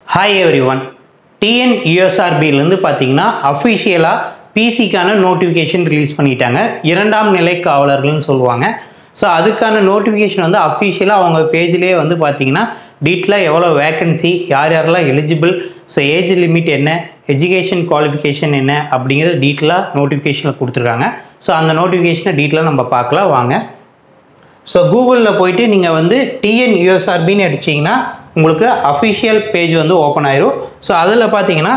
Hi everyone TN யூஎஸ்ஆர்பிலேருந்து பார்த்தீங்கன்னா அஃபிஷியலாக பிசிக்கான நோட்டிஃபிகேஷன் ரிலீஸ் பண்ணிட்டாங்க இரண்டாம் நிலை காவலர்கள்னு சொல்லுவாங்க ஸோ அதுக்கான நோட்டிஃபிகேஷன் வந்து அஃபிஷியலாக அவங்க பேஜ்லேயே வந்து பார்த்தீங்கன்னா டீட்டெயிலாக எவ்வளோ வேக்கன்சி யார் யாரெல்லாம் எலிஜிபிள் ஸோ ஏஜ் லிமிட் என்ன எஜுகேஷன் குவாலிஃபிகேஷன் என்ன அப்படிங்கிறது டீட்டெயிலாக நோட்டிஃபிகேஷனில் கொடுத்துருக்காங்க ஸோ அந்த நோட்டிஃபிகேஷனை டீட்டெயிலாக நம்ம பார்க்கலாம் வாங்க ஸோ கூகுளில் போயிட்டு நீங்கள் வந்து டிஎன் யூஎஸ்ஆர்பின்னு அடிச்சிங்கன்னா உங்களுக்கு அஃபிஷியல் பேஜ் வந்து ஓப்பன் ஆயிரும் ஸோ அதில் பார்த்தீங்கன்னா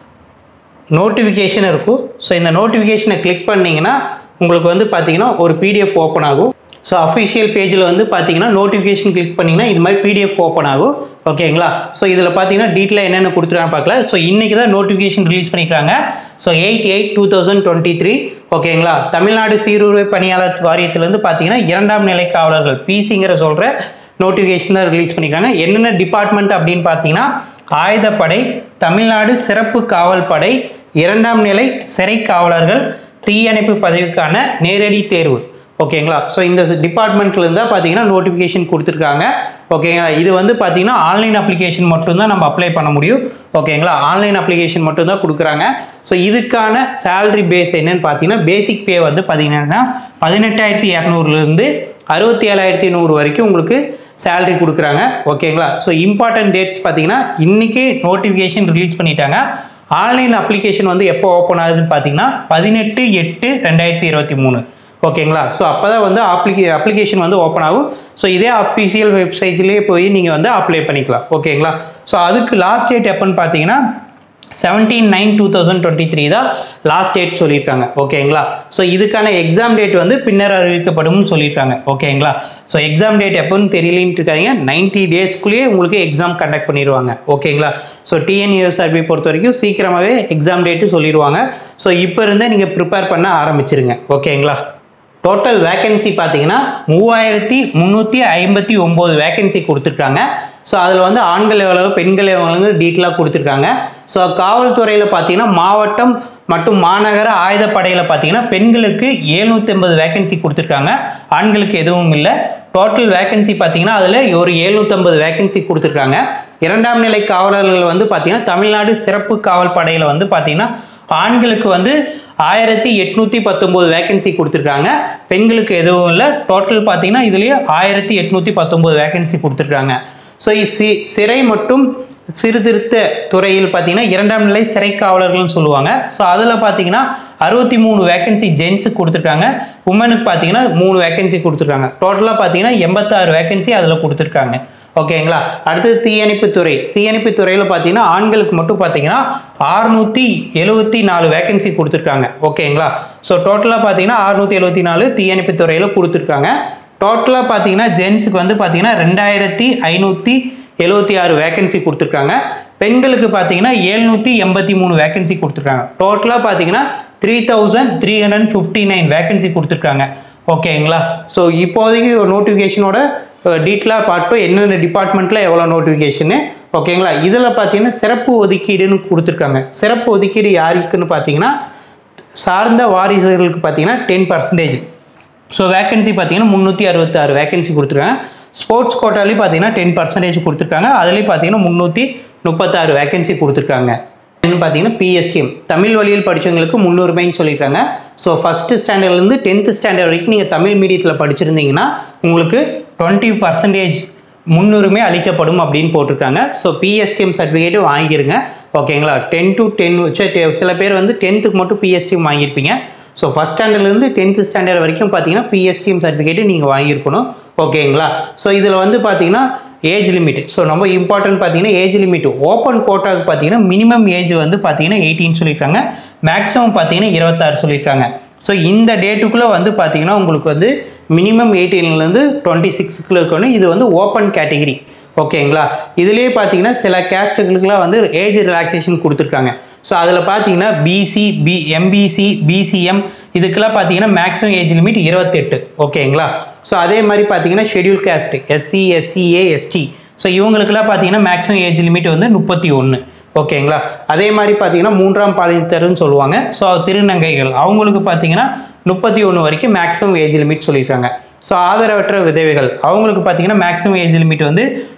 நோட்டிஃபிகேஷன் இருக்கும் ஸோ இந்த நோட்டிஃபிகேஷனை கிளிக் பண்ணிங்கன்னா உங்களுக்கு வந்து பார்த்தீங்கன்னா ஒரு பிடிஎஃப் ஓப்பன் ஆகும் ஸோ அஃபிஷியல் பேஜில் வந்து பார்த்தீங்கன்னா நோட்டிஃபிகேஷன் கிளிக் பண்ணிங்கன்னா இது மாதிரி பிடிஎஃப் ஓப்பன் ஆகும் ஓகேங்களா ஸோ இதில் பார்த்தீங்கன்னா டீட்டெயிலாக என்னென்ன கொடுத்துருக்காங்க பார்க்கல ஸோ இன்றைக்கி தான் நோட்டிஃபிகேஷன் ரிலீஸ் பண்ணிக்கிறாங்க so eight eight two thousand twenty three ஓகேங்களா தமிழ்நாடு சீருரிமை பணியாளர் வாரியத்திலேருந்து பார்த்தீங்கன்னா இரண்டாம் நிலை காவலர்கள் பிசிங்கிற சொல்கிற நோட்டிஃபிகேஷன் தான் ரிலீஸ் பண்ணிக்கிறாங்க என்னென்ன டிபார்ட்மெண்ட் அப்படின்னு பார்த்தீங்கன்னா ஆயுதப்படை தமிழ்நாடு சிறப்பு காவல் படை இரண்டாம் நிலை சிறை காவலர்கள் தீயணைப்பு பதவிக்கான நேரடி தேர்வு ஓகேங்களா ஸோ இந்த டிபார்ட்மெண்ட்லேருந்து தான் பார்த்தீங்கன்னா நோட்டிஃபிகேஷன் கொடுத்துருக்காங்க ஓகேங்களா இது வந்து பார்த்தீங்கன்னா ஆன்லைன் அப்ளிகேஷன் மட்டும்தான் நம்ம அப்ளை பண்ண முடியும் ஓகேங்களா ஆன்லைன் அப்ளிகேஷன் மட்டும்தான் கொடுக்குறாங்க ஸோ இதுக்கான சேலரி பேஸ் என்னன்னு பார்த்தீங்கன்னா பேசிக் பே வந்து பார்த்தீங்கன்னா பதினெட்டாயிரத்தி இரநூறுலேருந்து அறுபத்தி ஏழாயிரத்தி நூறு வரைக்கும் உங்களுக்கு சேலரி கொடுக்குறாங்க ஓகேங்களா ஸோ இம்பார்ட்டன்ட் டேட்ஸ் பார்த்தீங்கன்னா இன்றைக்கி நோட்டிஃபிகேஷன் ரிலீஸ் பண்ணிட்டாங்க ஆன்லைன் அப்ளிகேஷன் வந்து எப்போ ஓப்பன் ஆகுதுன்னு பார்த்தீங்கன்னா பதினெட்டு எட்டு ரெண்டாயிரத்தி இருபத்தி மூணு ஓகேங்களா ஸோ அப்போ தான் வந்து அப்ளிகே அப்ளிகேஷன் வந்து ஓப்பன் ஆகும் ஸோ இதே அஃபிஷியல் வெப்சைட்லேயே போய் நீங்கள் வந்து அப்ளை பண்ணிக்கலாம் ஓகேங்களா ஸோ அதுக்கு லாஸ்ட் டேட் எப்போன்னு பார்த்தீங்கன்னா seventeen nine two thousand twenty three தான் லாஸ்ட் டேட் சொல்லியிருக்காங்க ஓகேங்களா ஸோ இதுக்கான எக்ஸாம் டேட் வந்து பின்னர் அறிவிக்கப்படும்னு சொல்லியிருக்காங்க ஓகேங்களா ஸோ எக்ஸாம் டேட் எப்போன்னு தெரியலன்ட்டு இருக்காங்க நைன்ட்டி டேஸ்க்குள்ளேயே உங்களுக்கு எக்ஸாம் கண்டக்ட் பண்ணிடுவாங்க ஓகேங்களா ஸோ டிஎன்யூஎஸ்ஆர்பி பொறுத்த வரைக்கும் சீக்கிரமாகவே எக்ஸாம் டேட்டு சொல்லிடுவாங்க ஸோ இப்போ இருந்தே நீங்கள் ப்ரிப்பேர் பண்ண ஆரம்பிச்சிருங்க ஓகேங்களா டோட்டல் வேக்கன்சி பார்த்தீங்கன்னா மூவாயிரத்தி முந்நூற்றி ஐம்பத்தி ஒம்பது வேக்கன்சி கொடுத்துருக்காங்க ஸோ அதில் வந்து ஆண்கள் எவ்வளவு பெண்கள் எவ்வளவு டீட்டெயிலாக கொடுத்துருக்காங்க ஸோ காவல்துறையில் பார்த்தீங்கன்னா மாவட்டம் மற்றும் மாநகர ஆயுதப்படையில் பார்த்தீங்கன்னா பெண்களுக்கு எழுநூற்றி ஐம்பது வேக்கன்சி கொடுத்துருக்காங்க ஆண்களுக்கு எதுவும் இல்லை டோட்டல் வேக்கன்சி பார்த்தீங்கன்னா அதில் ஒரு எழுநூற்றம்பது வேக்கன்சி கொடுத்துருக்காங்க இரண்டாம் நிலை காவலர்கள் வந்து பார்த்தீங்கன்னா தமிழ்நாடு சிறப்பு காவல் படையில் வந்து பார்த்தீங்கன்னா ஆண்களுக்கு வந்து ஆயிரத்தி எட்நூற்றி பத்தொம்போது வேக்கன்சி கொடுத்துருக்காங்க பெண்களுக்கு எதுவும் இல்லை டோட்டல் பார்த்தீங்கன்னா இதுலேயே ஆயிரத்தி எட்நூற்றி பத்தொம்போது வேக்கன்சி கொடுத்துருக்காங்க ஸோ சி சிறை மற்றும் சீர்திருத்த துறையில் பார்த்தீங்கன்னா இரண்டாம் நிலை சிறை காவலர்கள்னு சொல்லுவாங்க ஸோ அதில் பார்த்தீங்கன்னா அறுபத்தி மூணு வேக்கன்சி ஜென்ஸுக்கு கொடுத்துருக்காங்க உமனுக்கு பார்த்தீங்கன்னா மூணு வேக்கன்சி கொடுத்துருக்காங்க டோட்டலாக பார்த்தீங்கன்னா எண்பத்தாறு வேக்கன்சி அதில் கொடுத்துருக்காங்க ஓகேங்களா அடுத்தது தீயணைப்பு துறை தீயணைப்பு துறையில் பார்த்தீங்கன்னா ஆண்களுக்கு மட்டும் பார்த்தீங்கன்னா ஆறுநூற்றி எழுபத்தி நாலு வேக்கன்சி கொடுத்துருக்காங்க ஓகேங்களா ஸோ டோட்டலாக பார்த்தீங்கன்னா அறுநூற்றி எழுபத்தி நாலு தீயணைப்பு துறையில் கொடுத்துருக்காங்க டோட்டலாக பார்த்தீங்கன்னா ஜென்ஸுக்கு வந்து பார்த்தீங்கன்னா ரெண்டாயிரத்தி ஐநூற்றி எழுபத்தி ஆறு வேக்கன்சி கொடுத்துருக்காங்க பெண்களுக்கு பார்த்தீங்கன்னா எழுநூற்றி எண்பத்தி மூணு வேக்கன்சி கொடுத்துருக்காங்க டோட்டலாக பார்த்தீங்கன்னா three thousand three hundred fifty nine vacancy கொடுத்துருக்காங்க ஓகேங்களா ஸோ இப்போதைக்கு ஒரு நோட்டிஃபிகேஷனோட டீட்டெயிலாக பார்ப்போம் என்னென்ன டிபார்ட்மெண்ட்டில் எவ்வளோ நோட்டிஃபிகேஷனு ஓகேங்களா இதில் பார்த்தீங்கன்னா சிறப்பு ஒதுக்கீடுன்னு கொடுத்துருக்காங்க சிறப்பு ஒதுக்கீடு யாருக்குன்னு பார்த்தீங்கன்னா சார்ந்த வாரிசுகளுக்கு பார்த்தீங்கன்னா டென் பர்சன்டேஜ் ஸோ வேக்கன்சி பார்த்தீங்கன்னா முந்நூற்றி அறுபத்தாறு வேக்கன்சி கொடுத்துருக்காங்க ஸ்போர்ட்ஸ் கோட்டாலையும் பார்த்தீங்கன்னா டென் பர்சன்டேஜ் கொடுத்துருக்காங்க அதுலேயும் பார்த்தீங்கன்னா முந்நூற்றி முப்பத்தாறு வேக்கன்சி கொடுத்துருக்காங்க என்னன்னு பார்த்தீங்கன்னா பிஎஸ்டிஎம் தமிழ் வழியில் படித்தவங்களுக்கு முன்னுரிமைன்னு சொல்லியிருக்காங்க ஸோ ஃபஸ்ட்டு ஸ்டாண்டர்ட்லேருந்து டென்த்து ஸ்டாண்டர்ட் வரைக்கும் நீங்கள் தமிழ் மீடியத்தில் படிச்சிருந்தீங்கன்னா உங்களுக்கு டுவெண்ட்டி பர்சன்டேஜ் முன்னுரிமை அளிக்கப்படும் அப்படின்னு போட்டிருக்காங்க ஸோ பிஎஸ்டிஎம் சர்டிஃபிகேட்டு வாங்கிருங்க ஓகேங்களா டென் டு டென் சில பேர் வந்து டென்த்துக்கு மட்டும் பிஎஸ்டிஎம் வாங்கியிருப்பீங்க ஸோ ஃபஸ்ட் ஸ்டாண்டர்ட்லேருந்து டென்த்து ஸ்டாண்டர்ட் வரைக்கும் பார்த்தீங்கன்னா பிஎஸ்டிஎம் சர்டிஃபிகேட்டு நீங்கள் வாங்கியிருக்கணும் ஓகேங்களா ஸோ இதில் வந்து பார்த்தீங்கன்னா ஏஜ் லிமிட் ஸோ ரொம்ப இம்பார்ட்டன்ட் பார்த்தீங்கன்னா ஏஜ் லிமிட் ஓப்பன் கோட்டாவுக்கு பார்த்தீங்கன்னா மினிமம் ஏஜ் வந்து பார்த்தீங்கன்னா எயிட்டீன் சொல்லியிருக்காங்க மேக்ஸிமம் பார்த்தீங்கன்னா இருபத்தாறு சொல்லியிருக்காங்க ஸோ இந்த டேட்டுக்குள்ளே வந்து பார்த்தீங்கன்னா உங்களுக்கு வந்து மினிமம் எயிட்டீன்லேருந்து டுவெண்ட்டி சிக்ஸுக்குள்ளே இருக்கணும் இது வந்து ஓப்பன் கேட்டகிரி ஓகேங்களா இதுலேயே பார்த்தீங்கன்னா சில கேஸ்ட்டுகளுக்குலாம் வந்து ஏஜ் ரிலாக்ஸேஷன் கொடுத்துருக்காங்க ஸோ அதில் பார்த்தீங்கன்னா பிசி பி எம்பிசி பிசிஎம் இதுக்கெல்லாம் பார்த்தீங்கன்னா மேக்ஸிமம் ஏஜ் லிமிட் இருபத்தெட்டு ஓகேங்களா ஸோ அதே மாதிரி பார்த்தீங்கன்னா schedule caste SC SCA ST so இவங்களுக்குலாம் பார்த்தீங்கன்னா மேக்ஸிமம் ஏஜ் லிமிட் வந்து முப்பத்தி ஒன்று ஓகேங்களா அதே மாதிரி பார்த்தீங்கன்னா மூன்றாம் பாலினத்தர்னு சொல்லுவாங்க ஸோ திருநங்கைகள் அவங்களுக்கு பார்த்தீங்கன்னா முப்பத்தி ஒன்று வரைக்கும் மேக்ஸிமம் ஏஜ் லிமிட் சொல்லியிருக்காங்க ஸோ ஆதரவற்ற விதவைகள் அவங்களுக்கு பார்த்தீங்கன்னா மேக்ஸிமம் ஏஜ் லிமிட் வந்து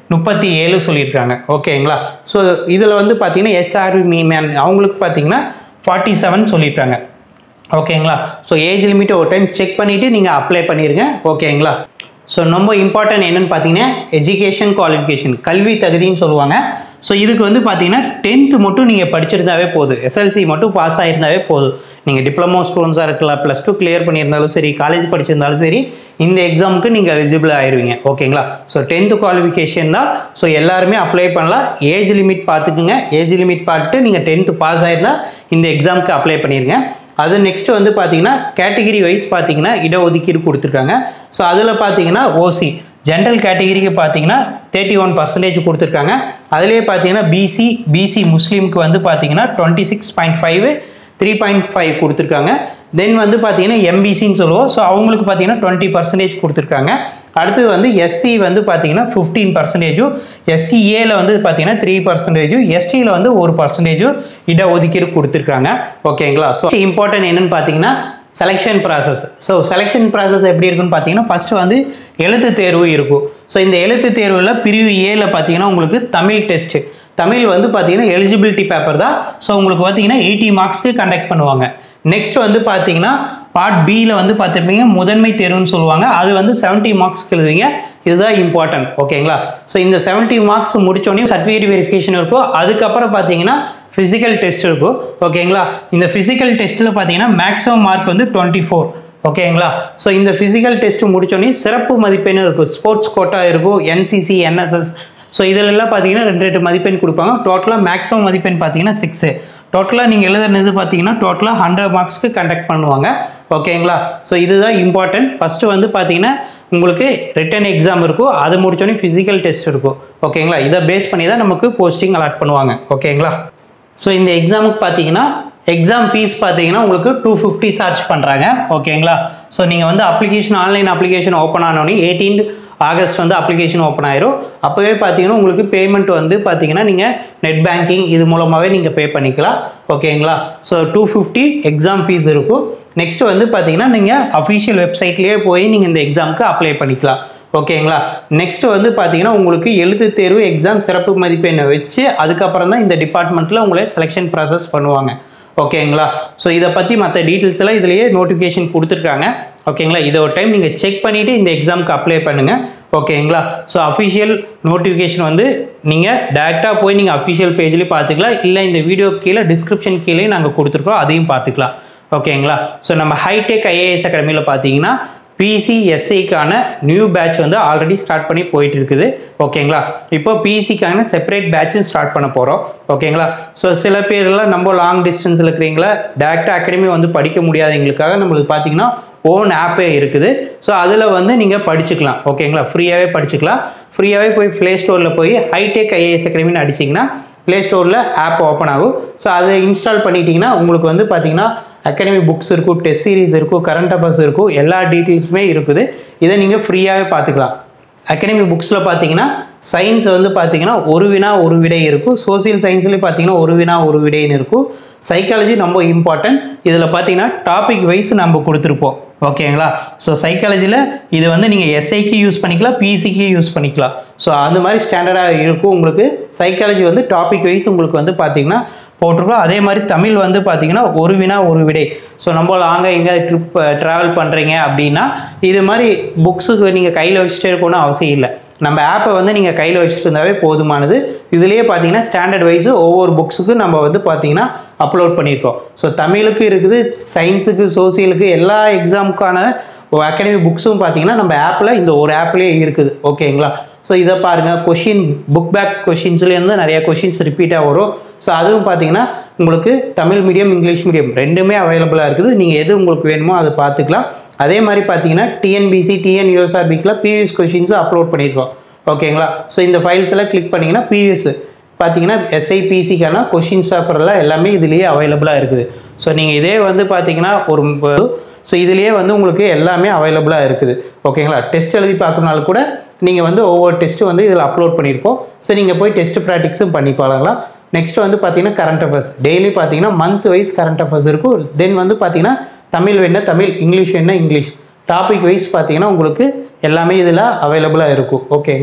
முப்பத்தி ஏழு சொல்லியிருக்காங்க ஓகேங்களா ஸோ இதில் வந்து பார்த்தீங்கன்னா எஸ்ஆர்வி மீன் அவங்களுக்கு பார்த்தீங்கன்னா ஃபார்ட்டி செவன் சொல்லியிருக்காங்க ஓகேங்களா ஸோ ஏஜ் லிமிட்டை ஒரு டைம் செக் பண்ணிவிட்டு நீங்கள் அப்ளை பண்ணிடுங்க ஓகேங்களா ஸோ ரொம்ப இம்பார்ட்டன்ட் என்னன்னு பார்த்தீங்கன்னா எஜுகேஷன் குவாலிஃபிகேஷன் கல்வி தகுதின்னு சொல்லுவாங்க ஸோ இதுக்கு வந்து பார்த்தீங்கன்னா டென்த்து மட்டும் நீங்கள் படிச்சிருந்தாவே போதும் எஸ்எல்சி மட்டும் பாஸ் ஆகிருந்தாவே போதும் நீங்கள் டிப்ளமோ ஸ்டூடெண்ட்ஸாக இருக்கலாம் ப்ளஸ் டூ கிளியர் பண்ணியிருந்தாலும் சரி காலேஜ் படிச்சிருந்தாலும் சரி இந்த எக்ஸாமுக்கு நீங்கள் எலிஜிபிள் ஆயிருவீங்க ஓகேங்களா ஸோ டென்த்து குவாலிஃபிகேஷன் தான் ஸோ எல்லாருமே அப்ளை பண்ணலாம் ஏஜ் லிமிட் பார்த்துக்குங்க ஏஜ் லிமிட் பார்த்துட்டு நீங்கள் டென்த்து பாஸ் ஆயிருந்தா இந்த எக்ஸாமுக்கு அப்ளை பண்ணிடுங்க அது நெக்ஸ்ட் வந்து பார்த்தீங்கன்னா கேட்டகிரி வைஸ் பார்த்தீங்கன்னா இடஒதுக்கீடு கொடுத்துருக்காங்க ஸோ அதில் பார்த்தீங்கன்னா ஓசி ஜென்ரல் கேட்டகிரிக்கு பார்த்தீங்கன்னா தேர்ட்டி ஒன் பர்சன்டேஜ் கொடுத்துருக்காங்க அதுலேயே பார்த்தீங்கன்னா பிசி பிசி முஸ்லீமுக்கு வந்து பார்த்தீங்கன்னா twenty six point five three point five கொடுத்துருக்காங்க தென் வந்து பார்த்தீங்கன்னா எம்பிசின்னு சொல்லுவோம் ஸோ அவங்களுக்கு பார்த்தீங்கன்னா டுவெண்ட்டி பர்சன்டேஜ் கொடுத்துருக்காங்க அடுத்தது வந்து எஸ்சி வந்து பார்த்தீங்கன்னா ஃபிஃப்டீன் பர்சன்டேஜும் எஸ்சிஏல வந்து பார்த்தீங்கன்னா த்ரீ பர்சன்டேஜும் எஸ்டியில் வந்து ஒரு பர்சன்டேஜும் இடஒதுக்கீடு கொடுத்துருக்காங்க ஓகேங்களா ஸோ இம்பார்ட்டன்ட் என்னன்னு பார்த்தீங்கன்னா selection process so selection process எப்படி இருக்குன்னு பார்த்தீங்கன்னா ஃபஸ்ட்டு வந்து எழுத்து தேர்வு இருக்கும் ஸோ இந்த எழுத்து தேர்வில் பிரிவு ஏல பார்த்தீங்கன்னா உங்களுக்கு தமிழ் டெஸ்ட்டு தமிழ் வந்து பார்த்தீங்கன்னா எலிஜிபிலிட்டி பேப்பர் தான் ஸோ உங்களுக்கு பார்த்தீங்கன்னா எயிட்டி மார்க்ஸ்க்கு கண்டக்ட் பண்ணுவாங்க நெக்ஸ்ட் வந்து பார்த்தீங்கன்னா பார்ட் பியில் வந்து பார்த்துருப்பீங்க முதன்மை தேர்வுன்னு சொல்லுவாங்க அது வந்து செவன்ட்டி மார்க்ஸ்க்கு எழுதுவீங்க இதுதான் இம்பார்ட்டன்ட் ஓகேங்களா ஸோ இந்த செவன்ட்டி மார்க்ஸ் முடிச்சோடனே சர்டிஃபிகேட் வெரிஃபிகேஷன் இருக்கும் அதுக்கப்புறம் பார்த்தீங்கன்னா ஃபிசிக்கல் டெஸ்ட் இருக்கும் ஓகேங்களா இந்த ஃபிசிக்கல் டெஸ்ட்டில் பார்த்தீங்கன்னா மேக்ஸிமம் மார்க் வந்து டுவெண்ட்டி ஃபோர் ஓகேங்களா ஸோ இந்த ஃபிசிக்கல் டெஸ்ட் முடிச்சோடனே சிறப்பு மதிப்பெண் இருக்கும் ஸ்போர்ட்ஸ் கோட்டா இருக்கும் என்சிசி என்எஸ்எஸ் ஸோ இதிலெல்லாம் பார்த்தீங்கன்னா ரெண்டு ரெண்டு மதிப்பெண் கொடுப்பாங்க டோட்டலாக மேக்ஸிமம் மதிப்பெண் பார்த்தீங்கன்னா சிக்ஸு டோட்டலாக நீங்கள் எழுதுனது பார்த்தீங்கன்னா டோட்டலாக ஹண்ட்ரட் மார்க்ஸ்க்கு கண்டக்ட் பண்ணுவாங்க ஓகேங்களா ஸோ இதுதான் இம்பார்ட்டன்ட் ஃபஸ்ட்டு வந்து பார்த்தீங்கன்னா உங்களுக்கு ரிட்டன் எக்ஸாம் இருக்கும் அது முடிச்சோடனே ஃபிசிக்கல் டெஸ்ட் இருக்கும் ஓகேங்களா இதை பேஸ் பண்ணி தான் நமக்கு போஸ்டிங் அலாட் பண்ணுவாங்க ஓகேங்களா ஸோ இந்த எக்ஸாமுக்கு பார்த்தீங்கன்னா எக்ஸாம் ஃபீஸ் பார்த்தீங்கன்னா உங்களுக்கு டூ ஃபிஃப்டி சார்ஜ் பண்ணுறாங்க ஓகேங்களா ஸோ நீங்கள் வந்து அப்ளிகேஷன் ஆன்லைன் அப்ளிகேஷன் ஓப்பன் ஆனோடனே எயிட்டீன் ஆகஸ்ட் வந்து அப்ளிகேஷன் ஓப்பன் ஆயிரும் அப்போவே பார்த்தீங்கன்னா உங்களுக்கு பேமெண்ட் வந்து பார்த்தீங்கன்னா நீங்கள் நெட் பேங்கிங் இது மூலமாகவே நீங்கள் பே பண்ணிக்கலாம் ஓகேங்களா so two fifty exam fees இருக்கும் நெக்ஸ்ட் வந்து பார்த்தீங்கன்னா நீங்கள் அஃபிஷியல் வெப்சைட்லேயே போய் நீங்கள் இந்த எக்ஸாமுக்கு அப்ளை பண்ணிக்கலாம் ஓகேங்களா நெக்ஸ்ட் வந்து பார்த்தீங்கன்னா உங்களுக்கு எழுத்து தேர்வு எக்ஸாம் சிறப்பு மதிப்பெண்ணை வச்சு அதுக்கப்புறம் தான் இந்த டிபார்ட்மெண்ட்டில் உங்களை செலெக்ஷன் ப்ராசஸ் பண்ணுவாங்க ஓகேங்களா ஸோ இதை பற்றி மற்ற டீட்டெயில்ஸ் எல்லாம் இதுலேயே நோட்டிஃபிகேஷன் கொடுத்துருக்காங்க ஓகேங்களா இதை ஒரு டைம் நீங்கள் செக் பண்ணிவிட்டு இந்த எக்ஸாமுக்கு அப்ளை பண்ணுங்கள் ஓகேங்களா ஸோ அஃபிஷியல் நோட்டிஃபிகேஷன் வந்து நீங்கள் டேரெக்டாக போய் நீங்கள் அஃபிஷியல் பேஜ்லேயும் பார்த்துக்கலாம் இல்லை இந்த வீடியோ கீழே டிஸ்கிரிப்ஷன் கீழே நாங்கள் கொடுத்துருக்கோம் அதையும் பார்த்துக்கலாம் ஓகேங்களா ஸோ நம்ம ஹைடெக் ஐஏஎஸ் அகாடமியில் பார்த்தீங்கன்னா பிசிஎஸ்சிக்கான நியூ பேட்ச் வந்து ஆல்ரெடி ஸ்டார்ட் பண்ணி போயிட்டு இருக்குது ஓகேங்களா இப்போ பிசிக்கான செப்பரேட் பேட்சும் ஸ்டார்ட் பண்ண போகிறோம் ஓகேங்களா ஸோ சில பேர்லாம் நம்ம லாங் டிஸ்டன்ஸில் இருக்கிறீங்களா டேரெக்டாக அகாடமி வந்து படிக்க முடியாதவங்களுக்காக நம்மளுக்கு பார்த்தீங்கன்னா ஓன் ஆப்பே இருக்குது ஸோ அதில் வந்து நீங்கள் படிச்சுக்கலாம் ஓகேங்களா ஃப்ரீயாகவே படிச்சுக்கலாம் ஃப்ரீயாகவே போய் ப்ளே ஸ்டோரில் போய் ஹைடெக் ஐஏஎஸ் அகாடமின்னு அடிச்சிங்கன்னா ப்ளே ஸ்டோரில் ஆப் ஓப்பன் ஆகும் ஸோ அதை இன்ஸ்டால் பண்ணிட்டீங்கன்னா உங்களுக்கு வந்து பார்த்தீங்கன்னா அகாடமி புக்ஸ் இருக்கும் டெஸ்ட் சீரிஸ் இருக்கும் கரண்ட் அஃபேர்ஸ் இருக்கும் எல்லா டீட்டெயில்ஸுமே இருக்குது இதை நீங்கள் ஃப்ரீயாகவே பார்த்துக்கலாம் அகாடமி புக்ஸில் பார்த்தீங்கன்னா சயின்ஸ் வந்து பார்த்தீங்கன்னா ஒரு வினா ஒரு விடை இருக்கும் சோசியல் சயின்ஸ்லேயும் பார்த்தீங்கன்னா ஒரு வினா ஒரு விடைன்னு இருக்கும் சைக்காலஜி ரொம்ப இம்பார்ட்டன்ட் இதில் பார்த்தீங்கன்னா டாபிக் வைஸ் நம்ம கொடுத்துருப்போம் ஓகேங்களா ஸோ சைக்காலஜியில் இது வந்து நீங்கள் எஸ்ஐக்கு யூஸ் பண்ணிக்கலாம் பிசிக்கு யூஸ் பண்ணிக்கலாம் ஸோ அந்த மாதிரி ஸ்டாண்டர்டாக இருக்கும் உங்களுக்கு சைக்காலஜி வந்து டாபிக் வைஸ் உங்களுக்கு வந்து பார்த்தீங்கன்னா போட்டிருக்கோம் அதே மாதிரி தமிழ் வந்து பார்த்தீங்கன்னா ஒரு வினா ஒரு விடை ஸோ நம்ம லாங்காக எங்கே ட்ரிப் ட்ராவல் பண்ணுறீங்க அப்படின்னா இது மாதிரி புக்ஸுக்கு நீங்கள் கையில் வச்சுட்டே இருக்கணும்னு அவசியம் இல்லை நம்ம ஆப்பை வந்து நீங்கள் கையில் வச்சுட்டு இருந்தாவே போதுமானது இதுலேயே பார்த்தீங்கன்னா ஸ்டாண்டர்ட் வைஸ் ஒவ்வொரு புக்ஸுக்கும் நம்ம வந்து பார்த்தீங்கன்னா அப்லோட் பண்ணியிருக்கோம் ஸோ தமிழுக்கு இருக்குது சயின்ஸுக்கு சோசியலுக்கு எல்லா எக்ஸாமுக்கான அகாடமி புக்ஸும் பார்த்தீங்கன்னா நம்ம ஆப்பில் இந்த ஒரு ஆப்லேயே இருக்குது ஓகேங்களா ஸோ இதை பாருங்கள் கொஷின் புக் பேக் கொஷின்ஸ்லேருந்து நிறைய கொஷின்ஸ் ரிப்பீட்டாக வரும் ஸோ அதுவும் பார்த்தீங்கன்னா உங்களுக்கு தமிழ் மீடியம் இங்கிலீஷ் மீடியம் ரெண்டுமே அவைலபிளாக இருக்குது நீங்கள் எது உங்களுக்கு வேணுமோ அதை பார்த்துக்கலாம் அதே மாதிரி பார்த்தீங்கன்னா டிஎன்பிசி டிஎன் யூஎஸ்ஆர்பிக்கில் ப்ரீவியஸ் கொஷின்ஸும் அப்லோட் பண்ணியிருக்கோம் ஓகேங்களா ஸோ இந்த ஃபைல்ஸ் எல்லாம் கிளிக் பண்ணிங்கன்னா ப்ரீவியஸ் பார்த்தீங்கன்னா எஸ்ஐபிசிக்கான கொஷின்ஸ் பேப்பர்லாம் எல்லாமே இதுலேயே அவைலபிளாக இருக்குது ஸோ நீங்கள் இதே வந்து பார்த்தீங்கன்னா ஒரு ஸோ இதுலேயே வந்து உங்களுக்கு எல்லாமே அவைலபிளாக இருக்குது ஓகேங்களா டெஸ்ட் எழுதி பார்க்கணுனாலும் கூட நீங்கள் வந்து ஒவ்வொரு டெஸ்ட்டு வந்து இதில் அப்லோட் பண்ணியிருப்போம் ஸோ நீங்கள் போய் டெஸ்ட் ப்ராக்டிக்ஸும் பண்ணி பாருங்களாம் நெக்ஸ்ட் வந்து பார்த்தீங்கன்னா கரண்ட் அஃபேர்ஸ் டெய்லி பார்த்தீங்கன்னா மந்த் வைஸ் கரண்ட் அஃபேர்ஸ் இருக்கும் தென் வந்து பார்த்தீங்கன்னா தமிழ் வேணா தமிழ் இங்கிலீஷ் வேணா இங்கிலீஷ் டாபிக் வைஸ் பார்த்தீங்கன்னா உங்களுக்கு எல்லாமே இதில் அவைலபிளாக இருக்கும் ஓகேங்களா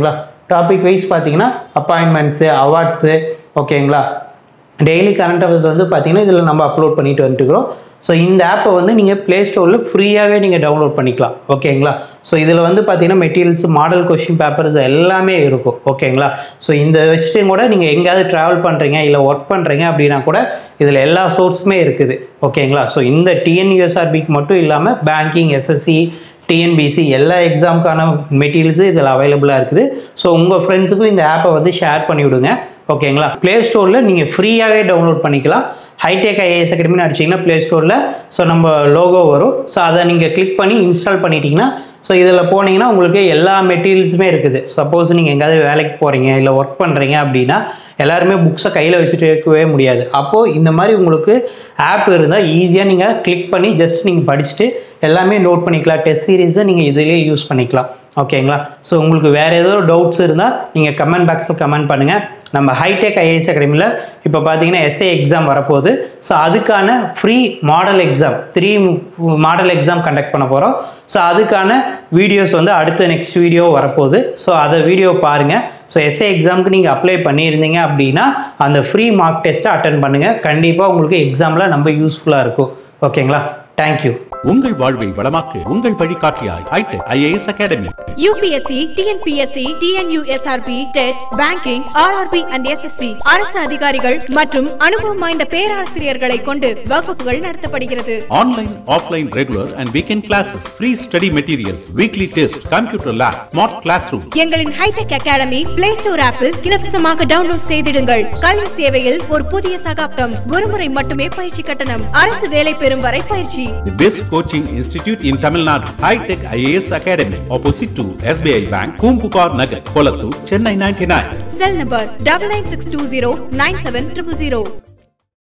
டாபிக் வைஸ் பார்த்தீங்கன்னா அப்பாயின்மெண்ட்ஸு அவார்ட்ஸு ஓகேங்களா டெய்லி கரண்ட் அஃபேர்ஸ் வந்து பார்த்தீங்கன்னா இதில் நம்ம அப்லோட் பண்ணிட்டு வந்துட்டுருக்கோம் ஸோ இந்த ஆப்பை வந்து நீங்கள் ப்ளே ஸ்டோரில் ஃப்ரீயாகவே நீங்கள் டவுன்லோட் பண்ணிக்கலாம் ஓகேங்களா ஸோ இதில் வந்து பார்த்தீங்கன்னா மெட்டீரியல்ஸ் மாடல் கொஷின் பேப்பர்ஸ் எல்லாமே இருக்கும் ஓகேங்களா ஸோ இந்த வச்சுட்டு கூட நீங்கள் எங்கேயாவது ட்ராவல் பண்ணுறீங்க இல்லை ஒர்க் பண்ணுறீங்க அப்படின்னா கூட இதில் எல்லா சோர்ஸுமே இருக்குது ஓகேங்களா ஸோ இந்த டிஎன்யூஎஸ்ஆர்பிக்கு மட்டும் இல்லாமல் பேங்கிங் எஸ்எஸ்சி டிஎன்பிசி எல்லா எக்ஸாமுக்கான மெட்டீரியல்ஸு இதில் அவைலபிளாக இருக்குது ஸோ உங்கள் ஃப்ரெண்ட்ஸுக்கும் இந்த ஆப்பை வந்து ஷேர் பண்ணி விடுங்க ஓகேங்களா ப்ளே ஸ்டோரில் நீங்கள் ஃப்ரீயாகவே டவுன்லோட் பண்ணிக்கலாம் ஹைடெக் ஐஏஎஸ் அகாடமின்னு அடிச்சிங்கன்னா ப்ளே ஸ்டோரில் ஸோ நம்ம லோகோ வரும் ஸோ அதை நீங்கள் கிளிக் பண்ணி இன்ஸ்டால் பண்ணிட்டீங்கன்னா ஸோ இதில் போனீங்கன்னா உங்களுக்கு எல்லா மெட்டீரியல்ஸுமே இருக்குது சப்போஸ் நீங்கள் எங்கேயாவது வேலைக்கு போகிறீங்க இல்லை ஒர்க் பண்ணுறீங்க அப்படின்னா எல்லாருமே புக்ஸை கையில் வச்சுட்டு இருக்கவே முடியாது அப்போது இந்த மாதிரி உங்களுக்கு ஆப் இருந்தால் ஈஸியாக நீங்கள் கிளிக் பண்ணி ஜஸ்ட் நீங்கள் படிச்சுட்டு எல்லாமே நோட் பண்ணிக்கலாம் டெஸ்ட் சீரீஸை நீங்கள் இதிலே யூஸ் பண்ணிக்கலாம் ஓகேங்களா ஸோ உங்களுக்கு வேறு ஏதோ டவுட்ஸ் இருந்தால் நீங்கள் கமெண்ட் பாக்ஸில் கமெண்ட் பண்ணுங்கள் நம்ம ஹைடெக் ஐஏஎஸ் அகாடமியில் இப்போ பார்த்தீங்கன்னா எஸ்ஏ எக்ஸாம் வரப்போகுது ஸோ அதுக்கான free model exam three model exam conduct பண்ண போகிறோம் ஸோ அதுக்கான வீடியோஸ் வந்து அடுத்த நெக்ஸ்ட் வீடியோ வரப்போகுது ஸோ அதை வீடியோ பாருங்கள் ஸோ எஸ்ஏ எக்ஸாமுக்கு நீங்கள் அப்ளை பண்ணியிருந்தீங்க அப்படின்னா அந்த ஃப்ரீ மார்க் டெஸ்ட்டை அட்டன் பண்ணுங்கள் கண்டிப்பாக உங்களுக்கு எக்ஸாமில் ரொம்ப யூஸ்ஃபுல்லாக இருக்கும் ஓகேங்களா தேங்க்யூ உங்கள் வாழ்வை வளமாக்கு உங்கள் வழிகாட்டியாய் hitech IAS academy UPSC TNPSC TNUSRB TET banking RRB and SSC அரசு அதிகாரிகள் மற்றும் அனுபவம் வாய்ந்த பேராசிரியர்களை கொண்டு வகுப்புகள் நடத்தப்படுகிறது online offline regular and weekend classes free study materials weekly test computer lab smart class room எங்களின் ஹைடெக் அகாடமி பிளே ஸ்டோர் ஆப்பில் இலவசமாக டவுன்லோட் செய்திடுங்கள் கல்வி சேவையில் ஒரு புதிய சகாப்தம் ஒருமுறை மட்டுமே பயிற்சி கட்டணம் அரசு வேலை பெறும் வரை பயிற்சி The best coaching institute in Tamil Nadu, High Tech IAS Academy, opposite to SBI Bank, Kumpupar Nagar, Kolattur, Chennai 99. Cell number double nine six two zero nine seven triple zero